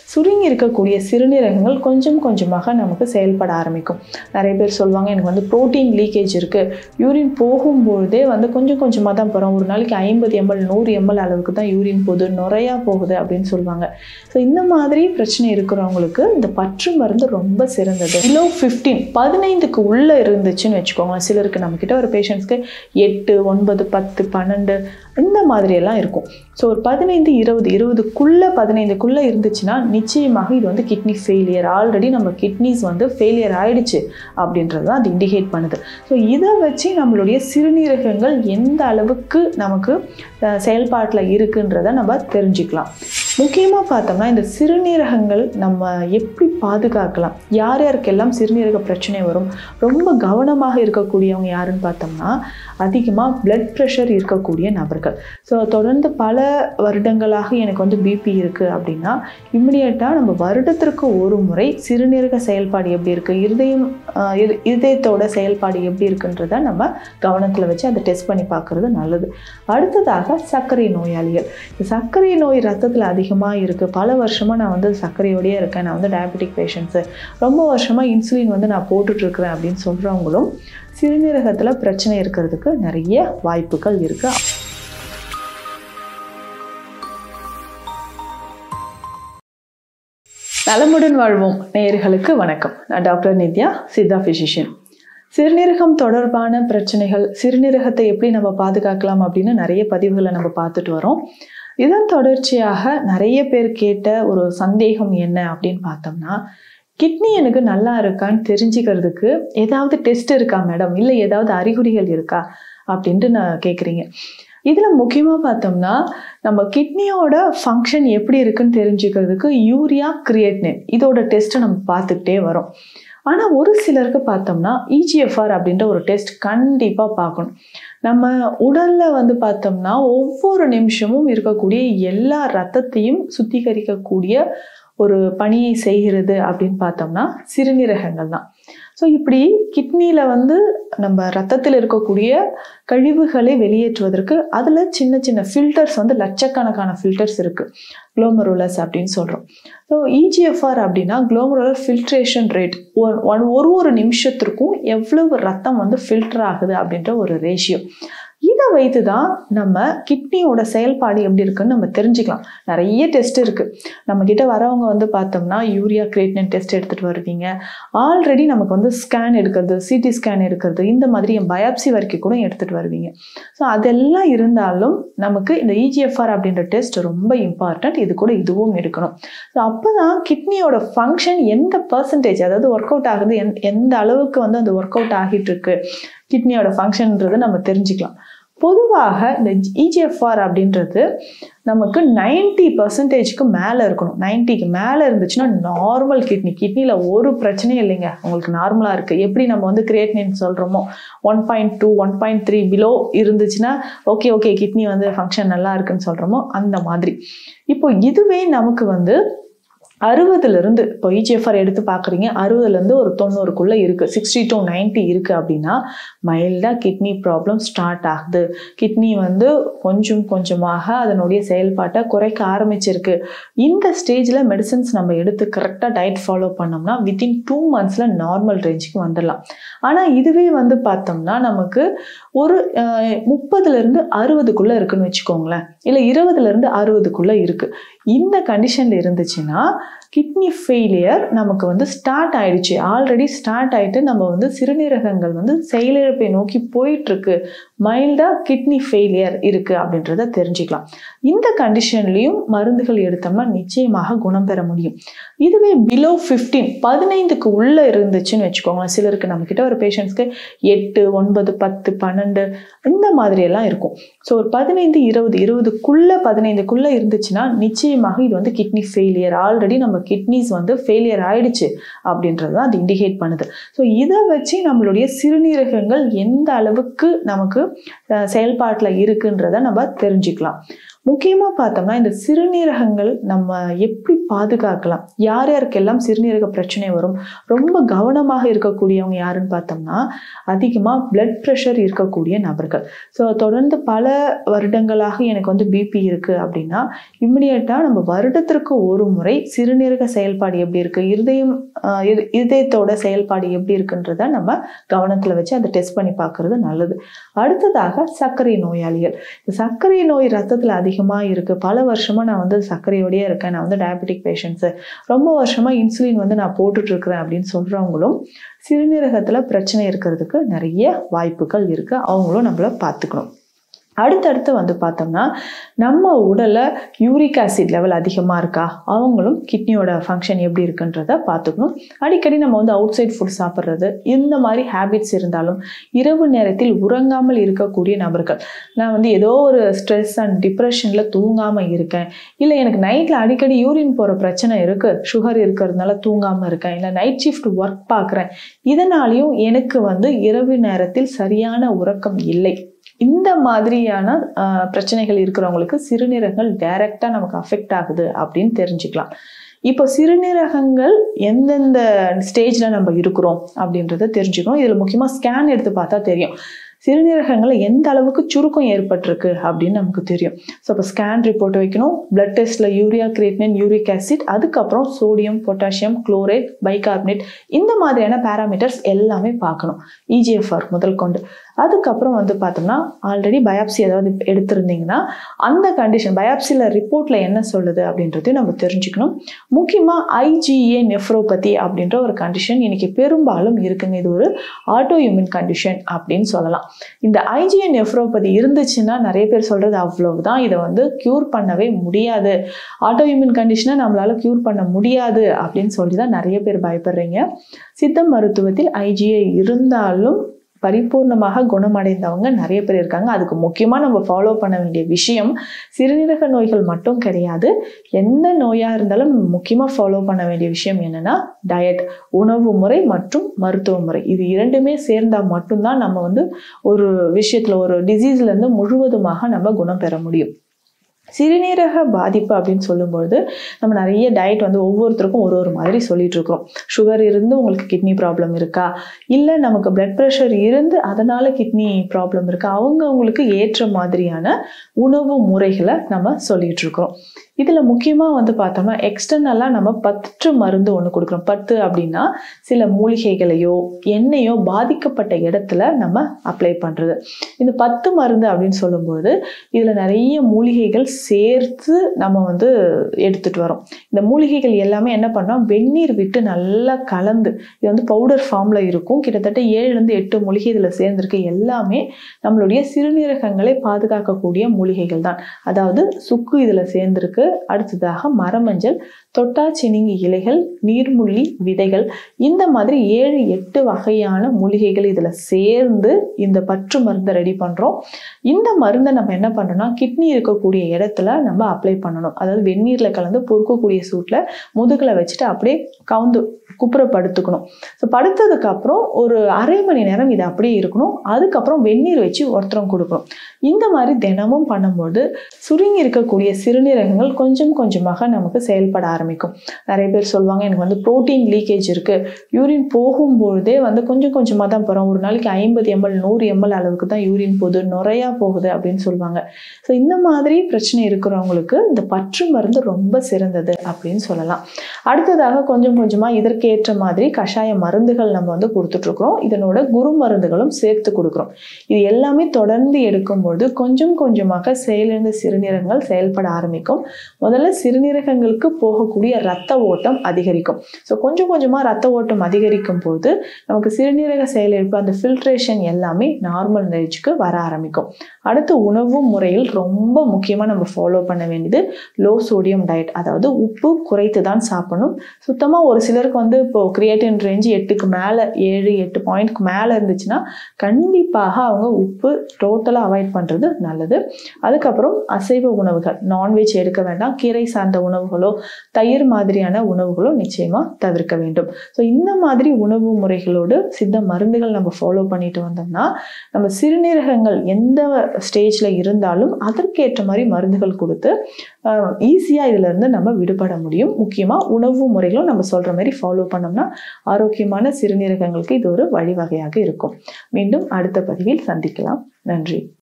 சுருங்கி இருக்கக்கூடிய சிறுநீரகங்கள் கொஞ்சம் கொஞ்சமாக நமக்கு செயல்பட ஆரம்பிக்கும் நிறைய பேர் சொல்லுவாங்க எனக்கு வந்து ப்ரோட்டீன் லீக்கேஜ் இருக்குது யூரின் போகும்பொழுதே வந்து கொஞ்சம் கொஞ்சமாக தான் போகிறோம் ஒரு நாளைக்கு ஐம்பது எம்எல் நூறு எம்எல் அளவுக்கு தான் யூரின் போகுது நுரையா போகுது அப்படின்னு சொல்லுவாங்க ஸோ இந்த மாதிரி பிரச்சனை இருக்கிறவங்களுக்கு இந்த பற்று மருந்து ரொம்ப சிறந்தது பிலோ ஃபிஃப்டீன் பதினைந்துக்கு உள்ளே இருந்துச்சுன்னு வச்சுக்கோங்களேன் சிலருக்கு நம்மக்கிட்ட ஒரு பேஷண்ட்ஸ்க்கு எட்டு ஒன்பது பத்து பன்னெண்டு இந்த மாதிரியெல்லாம் இருக்கும் ஸோ ஒரு பதினைந்து இருபது இருபதுக்குள்ளே பதினைந்துக்குள்ளே இருந்துச்சுன்னா நிச்சயமாக இது வந்து கிட்னி ஃபெயிலியர் ஆல்ரெடி நம்ம கிட்னிஸ் வந்து ஃபெயிலியர் ஆயிடுச்சு அப்படின்றது தான் அது இண்டிகேட் பண்ணுது ஸோ இதை வச்சு நம்மளுடைய சிறுநீரகங்கள் எந்த அளவுக்கு நமக்கு செயல்பாட்டில் இருக்குன்றதை நம்ம தெரிஞ்சுக்கலாம் முக்கியமாக பார்த்தோம்னா இந்த சிறுநீரகங்கள் நம்ம எப்படி பாதுகாக்கலாம் யார் யாருக்கெல்லாம் சிறுநீரக பிரச்சனை வரும் ரொம்ப கவனமாக இருக்கக்கூடியவங்க யாருன்னு பார்த்தோம்னா அதிகமாக பிளட் ப்ரெஷர் இருக்கக்கூடிய நபர்கள் ஸோ தொடர்ந்து பல வருடங்களாக எனக்கு வந்து பிபி இருக்குது அப்படின்னா இம்மிடியட்டாக நம்ம வருடத்திற்கு ஒரு முறை சிறுநீரக செயல்பாடு எப்படி இருக்குது இருதயம் ஆஹ் இரு- இருதயத்தோட செயல்பாடு எப்படி இருக்குன்றத நம்ம கவனத்தில் வச்சு அதை டெஸ்ட் பண்ணி பார்க்குறது நல்லது அடுத்ததாக சர்க்கரை நோயாளிகள் இந்த சர்க்கரை நோய் ரத்தத்தில் அதிகமாக இருக்குது பல வருஷமாக நான் வந்து சர்க்கரையோடயே இருக்கேன் நான் வந்து டயபெட்டிக் பேஷண்ட்ஸு ரொம்ப வருஷமாக இன்சுலின் வந்து நான் போட்டுட்ருக்கிறேன் அப்படின்னு சொல்கிறவங்களும் சிறுநீரகத்தில் பிரச்சனை இருக்கிறதுக்கு நிறைய வாய்ப்புகள் இருக்குது நலமுடன் வாழ்வோம் நேயர்களுக்கு வணக்கம் நான் டாக்டர் நித்யா சித்தா ஃபிசிஷியன் சிறுநீரகம் தொடர்பான பிரச்சனைகள் சிறுநீரகத்தை எப்படி நம்ம பாதுகாக்கலாம் அப்படின்னு நிறைய பதிவுகளை நம்ம பார்த்துட்டு வரோம் இதன் தொடர்ச்சியாக நிறைய பேர் கேட்ட ஒரு சந்தேகம் என்ன அப்படின்னு பார்த்தோம்னா கிட்னி எனக்கு நல்லா இருக்கான்னு தெரிஞ்சுக்கிறதுக்கு ஏதாவது டெஸ்ட் இருக்கா மேடம் இல்லை ஏதாவது அறிகுறிகள் இருக்கா அப்படின்ட்டு நான் கேட்குறீங்க இதில் முக்கியமாக பார்த்தோம்னா நம்ம கிட்னியோட ஃபங்க்ஷன் எப்படி இருக்குன்னு தெரிஞ்சுக்கிறதுக்கு யூரியா கிரியேட்னின் இதோட டெஸ்ட்டை நம்ம பார்த்துக்கிட்டே வரோம் ஆனால் ஒரு சிலருக்கு பார்த்தோம்னா இஜிஎஃப்ஆர் அப்படின்ற ஒரு டெஸ்ட் கண்டிப்பாக பார்க்கணும் நம்ம உடலில் வந்து பார்த்தோம்னா ஒவ்வொரு நிமிஷமும் இருக்கக்கூடிய எல்லா ரத்தத்தையும் சுத்திகரிக்கக்கூடிய ஒரு பணியை செய்கிறது அப்படின்னு பார்த்தோம்னா சிறுநீரகங்கள் தான் ஸோ இப்படி கிட்னியில் வந்து நம்ம ரத்தத்தில் இருக்கக்கூடிய கழிவுகளை வெளியேற்றுவதற்கு அதில் சின்ன சின்ன ஃபில்டர்ஸ் வந்து லட்சக்கணக்கான ஃபில்டர்ஸ் இருக்குது குளோமருலஸ் அப்படின்னு சொல்கிறோம் ஸோ இஜிஎஃப்ஆர் அப்படின்னா குளோமருலர் ஃபில்ட்ரேஷன் ரேட் ஒன் ஒரு ஒரு நிமிஷத்திற்கும் எவ்வளவு ரத்தம் வந்து ஃபில்டர் ஆகுது அப்படின்ற ஒரு ரேஷியோ இதை வைத்து தான் நம்ம கிட்னியோட செயல்பாடு எப்படி இருக்குன்னு நம்ம தெரிஞ்சுக்கலாம் நிறைய டெஸ்ட் இருக்குது நம்ம கிட்ட வரவங்க வந்து பார்த்தோம்னா யூரியா கிரியேட்னின் டெஸ்ட் எடுத்துகிட்டு வருவீங்க ஆல்ரெடி நமக்கு வந்து ஸ்கேன் எடுக்கிறது சிடி ஸ்கேன் எடுக்கிறது இந்த மாதிரி பயாப்சி வரைக்கும் கூட எடுத்துகிட்டு வருவீங்க ஸோ அதெல்லாம் இருந்தாலும் நமக்கு இந்த இஜிஎஃப்ஆர் அப்படின்ற டெஸ்ட் ரொம்ப இம்பார்ட்டன்ட் இது கூட இதுவும் எடுக்கணும் ஸோ அப்போ தான் கிட்னியோட ஃபங்க்ஷன் எந்த பர்சன்டேஜ் அதாவது ஒர்க் அவுட் ஆகுது எந் எந்த அளவுக்கு வந்து அந்த ஒர்க் அவுட் ஆகிட்டு இருக்கு கிட்னியோட ஃபங்க்ஷன்ன்றதை நம்ம தெரிஞ்சுக்கலாம் பொதுவாக இந்த இஜிஎஃப்ஆர் அப்படின்றது நமக்கு நைன்டி பர்சன்டேஜ்க்கு மேலே இருக்கணும் நைன்ட்டிக்கு மேலே இருந்துச்சுன்னா நார்மல் கிட்னி கிட்னியில் ஒரு பிரச்சனையும் இல்லைங்க உங்களுக்கு நார்மலாக இருக்குது எப்படி நம்ம வந்து கிரியேட்னின் சொல்கிறோமோ one point two one point three below இருந்துச்சுன்னா ஓகே ஓகே கிட்னி வந்து ஃபங்க்ஷன் நல்லா இருக்குன்னு சொல்கிறோமோ அந்த மாதிரி இப்போ இதுவே நமக்கு வந்து அறுபதுலேருந்து இப்போ இஜிஎஃப்ஆர் எடுத்து பார்க்குறீங்க அறுபதுலேருந்து ஒரு தொண்ணூறுக்குள்ளே இருக்குது சிக்ஸ்டி டு நைன்ட்டி இருக்குது அப்படின்னா மைல்டாக கிட்னி ப்ராப்ளம் ஸ்டார்ட் ஆகுது கிட்னி வந்து கொஞ்சம் கொஞ்சமாக அதனுடைய செயல்பாட்டை குறைக்க ஆரம்பிச்சிருக்கு இந்த ஸ்டேஜில் மெடிசன்ஸ் நம்ம எடுத்து கரெக்டாக டயட் ஃபாலோ பண்ணோம்னா வித்தின் டூ மந்த்ஸில் நார்மல் ரேஞ்சுக்கு வந்துடலாம் ஆனால் இதுவே வந்து பார்த்தோம்னா நமக்கு ஒரு அஹ், முப்பதுலேருந்து அறுபதுக்குள்ளே இருக்குன்னு வச்சுக்கோங்களேன் இல்லை இருபதுலேருந்து அறுபதுக்குள்ளே இருக்குது இந்த கண்டிஷனில் இருந்துச்சுன்னா கிட்னி ஃபெயிலியர் நமக்கு வந்து ஸ்டார்ட் ஆயிடுச்சு ஆல்ரெடி ஸ்டார்ட் ஆயிட்டு நம்ம வந்து சிறுநீரகங்கள் வந்து செயலிழப்பை நோக்கி போயிட்டுருக்கு மைல்டாக கிட்னி ஃபெயிலியர் இருக்குது அப்படின்றத தெரிஞ்சுக்கலாம் இந்த கண்டிஷன்லேயும் மருந்துகள் எடுத்தோம்னா நிச்சயமாக குணம் பெற முடியும் இதுவே பிலோ ஃபிஃப்டீன் பதினைந்துக்கு உள்ளே இருந்துச்சுன்னு வச்சுக்கோங்களேன் சிலருக்கு நம்மக்கிட்ட ஒரு பேஷண்ட்ஸ்க்கு எட்டு ஒன்பது பத்து பன்னெண்டு இந்த மாதிரியெல்லாம் இருக்கும் ஸோ ஒரு பதினைந்து இருபது இருபதுக்குள்ளே பதினைந்துக்குள்ளே இருந்துச்சுன்னா நிச்சயமாக இது வந்து கிட்னி ஃபெயிலியர் ஆல்ரெடி நம்ம கிட்னிஸ் வந்து ஃபெயிலியர் ஆயிடுச்சு அப்படின்றது தான் அது இண்டிகேட் பண்ணுது ஸோ இதை வச்சு நம்மளுடைய சிறுநீரகங்கள் எந்த அளவுக்கு நமக்கு செயல்பாட்டில் இருக்குன்றத நம்ம தெரிஞ்சுக்கலாம் முக்கியமாக பார்த்தோம்னா இந்த சிறுநீரகங்கள் நம்ம எப்படி பாதுகாக்கலாம் யார் யாருக்கெல்லாம் சிறுநீரக பிரச்சனை வரும் ரொம்ப கவனமாக இருக்கக்கூடியவங்க யாருன்னு பார்த்தோம்னா அதிகமாக பிளட் ப்ரெஷர் இருக்கக்கூடிய நபர்கள் ஸோ தொடர்ந்து பல வருடங்களாக எனக்கு வந்து பிபி இருக்குது அப்படின்னா இம்மிடியட்டாக நம்ம வருடத்திற்கு ஒரு முறை சிறுநீரக செயல்பாடு எப்படி இருக்குது இருதயம் ஆஹ் இரு- இருதயத்தோட செயல்பாடு எப்படி இருக்குன்றத நம்ம கவனத்தில் வச்சு அதை டெஸ்ட் பண்ணி பார்க்கறது நல்லது அடுத்ததாக சர்க்கரை நோயாளிகள் இந்த சர்க்கரை நோய் ரத்தத்தில் அதிகமாக இருக்குது பல வருஷமாக நான் வந்து சர்க்கரையோடயே இருக்கேன் நான் வந்து டயபெட்டிக் பேஷண்ட்ஸு ரொம்ப வருஷமாக இன்சுலின் வந்து நான் போட்டுட்டு இருக்கிறேன் அப்படின்னு சொல்கிறவங்களும் சிறுநீரகத்தில் பிரச்சனை இருக்கிறதுக்கு நிறைய வாய்ப்புகள் இருக்குது அவங்களும் நம்மள பார்த்துக்கணும் அடுத்தடுத்து வந்து பார்த்தோம்னா நம்ம உடலில் யூரிக் ஆசிட் லெவல் அதிகமாக இருக்கா அவங்களும் கிட்னியோட ஃபங்க்ஷன் எப்படி இருக்குன்றத பார்த்துக்கணும் அடிக்கடி நம்ம வந்து அவுட் சைட் ஃபுட் சாப்பிட்றது இந்த மாதிரி ஹேபிட்ஸ் இருந்தாலும் இரவு நேரத்தில் உறங்காமல் இருக்கக்கூடிய நபர்கள் நான் வந்து ஏதோ ஒரு ஸ்ட்ரெஸ் அண்ட் டிப்ரெஷனில் தூங்காமல் இருக்கேன் இல்லை எனக்கு நைட்டில் அடிக்கடி யூரின் போகிற பிரச்சனை இருக்குது சுகர் இருக்கிறதுனால தூங்காமல் இருக்கேன் இல்லை நைட் ஷிஃப்ட் ஒர்க் பார்க்குறேன் இதனாலையும் எனக்கு வந்து இரவு நேரத்தில் சரியான உறக்கம் இல்லை இந்த மாதிரியான ஆஹ், பிரச்சனைகள் இருக்கிறவங்களுக்கு சிறுநீரகங்கள் டைரெக்டாக நமக்கு அஃபெக்ட் ஆகுது அப்படின்னு தெரிஞ்சுக்கலாம் இப்போ சிறுநீரகங்கள் எந்தெந்த ஸ்டேஜில் நம்ம இருக்கிறோம் அப்படின்றத தெரிஞ்சுக்கணும் இதில் முக்கியமாக ஸ்கேன் எடுத்து பார்த்தா தெரியும் சிறுநீரகங்களை எந்த அளவுக்கு சுருக்கம் ஏற்பட்டிருக்கு அப்படின்னு நமக்கு தெரியும் ஸோ அப்போ ஸ்கேன் ரிப்போர்ட் வைக்கணும் பிளட் டெஸ்ட்டில் யூரியா கிரியேட்டினின் யூரிக் ஆசிட் அதுக்கப்புறம் சோடியம் பொட்டாசியம் குளோரைட் பைகார்பனேட் இந்த மாதிரியான பேராமீட்டர்ஸ் எல்லாமே பார்க்கணும் இஜிஎஃப்ஆர் முதல் கொண்டு அதுக்கப்புறம் வந்து பார்த்தோம்னா ஆல்ரெடி பயாப்சி ஏதாவது எடுத்திருந்தீங்கன்னா அந்த கண்டிஷன் பயாப்சியில் ரிப்போர்ட்டில் என்ன சொல்லுது அப்படின்றதையும் நம்ம தெரிஞ்சுக்கணும் முக்கியமாக ஐஜிஏ நெஃப்ரோபதி அப்படின்ற ஒரு கண்டிஷன் இன்னைக்கு பெரும்பாலும் இருக்குங்க இது ஒரு ஆட்டோ இம்யூன் கண்டிஷன் அப்படின்னு சொல்லலாம் இந்த ஐஜிஏ நெஃப்ரோபதி இருந்துச்சுன்னா நிறைய பேர் சொல்கிறது அவ்வளவுதான் இதை வந்து க்யூர் பண்ணவே முடியாது ஆட்டோ இம்யூன் கண்டிஷனை நம்மளால க்யூர் பண்ண முடியாது அப்படின்னு சொல்லி தான் நிறைய பேர் பயப்படுறீங்க சித்த மருத்துவத்தில் ஐஜிஏ இருந்தாலும் பரிபூர்ணமாக குணமடைந்தவங்க நிறைய பேர் இருக்காங்க அதுக்கு முக்கியமாக நம்ம ஃபாலோ பண்ண வேண்டிய விஷயம் சிறுநீரக நோய்கள் மட்டும் கிடையாது எந்த நோயாக இருந்தாலும் முக்கியமாக ஃபாலோ பண்ண வேண்டிய விஷயம் என்னன்னா டயட் உணவு முறை மற்றும் மருத்துவ முறை இது இரண்டுமே சேர்ந்தால் மட்டும்தான் நம்ம வந்து ஒரு விஷயத்தில் ஒரு டிசீஸ்லேருந்து முழுவதுமாக நம்ம குணம் பெற முடியும் சிறுநீரக பாதிப்பு அப்படின்னு சொல்லும்பொழுது நம்ம நிறைய டயட் வந்து ஒவ்வொருத்தருக்கும் ஒரு ஒரு மாதிரி சொல்லிட்டு இருக்கிறோம் சுகர் இருந்து உங்களுக்கு கிட்னி ப்ராப்ளம் இருக்கா இல்லை நமக்கு பிளட் ப்ரெஷர் இருந்து அதனால கிட்னி ப்ராப்ளம் இருக்கா அவங்கவுங்களுக்கு ஏற்ற மாதிரியான உணவு முறைகளை நம்ம சொல்லிட்டு இருக்கிறோம் இதில் முக்கியமாக வந்து பார்த்தோம்னா எக்ஸ்டர்னலாக நம்ம பற்று மருந்து ஒன்று கொடுக்குறோம் பத்து அப்படின்னா சில மூலிகைகளையோ எண்ணெயோ பாதிக்கப்பட்ட இடத்துல நம்ம அப்ளை பண்ணுறது இந்த பத்து மருந்து அப்படின்னு சொல்லும்போது இதில் நிறைய மூலிகைகள் சேர்த்து நம்ம வந்து எடுத்துகிட்டு வரோம் இந்த மூலிகைகள் எல்லாமே என்ன பண்ணோம் வெந்நீர் விட்டு நல்லா கலந்து இது வந்து பவுடர் ஃபார்மில் இருக்கும் கிட்டத்தட்ட ஏழுலேருந்து எட்டு மூலிகை இதில் சேர்ந்துருக்கு எல்லாமே நம்மளுடைய சிறுநீரகங்களை பாதுகாக்கக்கூடிய மூலிகைகள் தான் அதாவது சுக்கு இதில் சேர்ந்துருக்கு அடுத்ததாக மரமஞ்சள் தொட்டாச்சினிங்கி இலைகள் நீர்முள்ளி விதைகள் இந்த மாதிரி ஏழு எட்டு வகையான மூலிகைகள் இதில் சேர்ந்து இந்த பற்று மருந்தை ரெடி பண்ணுறோம் இந்த மருந்தை நம்ம என்ன பண்ணுறோம்னா கிட்னி இருக்கக்கூடிய இடத்துல நம்ம அப்ளை பண்ணணும் அதாவது வெந்நீரில் கலந்து பொறுக்கக்கூடிய சூட்டில் முதுகில் வச்சுட்டு அப்படியே கவுந்து குப்புற படுத்துக்கணும் ஸோ படுத்ததுக்கு அப்புறம் ஒரு அரை மணி நேரம் இது அப்படியே இருக்கணும் அதுக்கப்புறம் வெந்நீர் வச்சு ஒருத்தரம் கொடுக்கணும் இந்த மாதிரி தினமும் பண்ணும்போது சுருங்கி இருக்கக்கூடிய சிறுநீரகங்கள் கொஞ்சம் கொஞ்சமாக நமக்கு செயல்பட ஆரம்பிக்கும் நிறைய பேர் சொல்லுவாங்க எனக்கு வந்து புரோட்டீன் லீக்கேஜ் இருக்குது யூரின் போகும்பொழுதே வந்து கொஞ்சம் கொஞ்சமாக தான் போகிறோம் ஒரு நாளைக்கு ஐம்பது எம்எல் நூறு எம்எல் அளவுக்கு தான் யூரின் போகுது நுரையா போகுது அப்படின்னு சொல்லுவாங்க ஸோ இந்த மாதிரி பிரச்சனை இருக்கிறவங்களுக்கு இந்த பற்று மருந்து ரொம்ப சிறந்தது அப்படின்னு சொல்லலாம் அடுத்ததாக கொஞ்சம் கொஞ்சமாக இதற்கேற்ற மாதிரி கஷாய மருந்துகள் நம்ம வந்து கொடுத்துட்ருக்குறோம் இதனோட குரு மருந்துகளும் சேர்த்து கொடுக்குறோம் இது எல்லாமே தொடர்ந்து எடுக்கும்போது கொஞ்சம் கொஞ்சமாக செயலிழந்த சிறுநீரகங்கள் செயல்பட ஆரம்பிக்கும் முதல்ல சிறுநீரகங்களுக்கு போகக்கூடிய ரத்த ஓட்டம் அதிகரிக்கும் ஸோ கொஞ்சம் கொஞ்சமாக ரத்த ஓட்டம் அதிகரிக்கும் போது நமக்கு சிறுநீரக செயலிழப்பு அந்த ஃபில்ட்ரேஷன் எல்லாமே நார்மல் ரேஞ்சுக்கு வர ஆரம்பிக்கும் அடுத்து உணவு முறையில் ரொம்ப முக்கியமாக நம்ம ஃபாலோ பண்ண வேண்டியது லோ சோடியம் டயட் அதாவது உப்பு குறைத்து தான் சாப்பிடணும் சாப்பிடணும் சுத்தமாக ஒரு சிலருக்கு வந்து இப்போது கிரியேட்டின் ரேஞ்சு எட்டுக்கு மேலே ஏழு எட்டு பாயிண்ட்க்கு மேலே இருந்துச்சுன்னா கண்டிப்பாக அவங்க உப்பு டோட்டலாக அவாய்ட் பண்ணுறது நல்லது அதுக்கப்புறம் அசைவ உணவுகள் நான்வெஜ் எடுக்க வேண்டாம் கீரை சார்ந்த உணவுகளோ தயிர் மாதிரியான உணவுகளோ நிச்சயமாக தவிர்க்க வேண்டும் ஸோ இந்த மாதிரி உணவு முறைகளோடு சித்த மருந்துகள் நம்ம ஃபாலோ பண்ணிட்டு வந்தோம்னா நம்ம சிறுநீரகங்கள் எந்த ஸ்டேஜில் இருந்தாலும் அதற்கேற்ற மாதிரி மருந்துகள் கொடுத்து ஈஸியாக இதிலிருந்து நம்ம விடுபட முடியும் முக்கியமாக உணவு முறைகளும் நம்ம சொல்கிற மாதிரி ஃபாலோ பண்ணோம்னா ஆரோக்கியமான சிறுநீரகங்களுக்கு இது ஒரு வழிவகையாக இருக்கும் மீண்டும் அடுத்த பதிவில் சந்திக்கலாம் நன்றி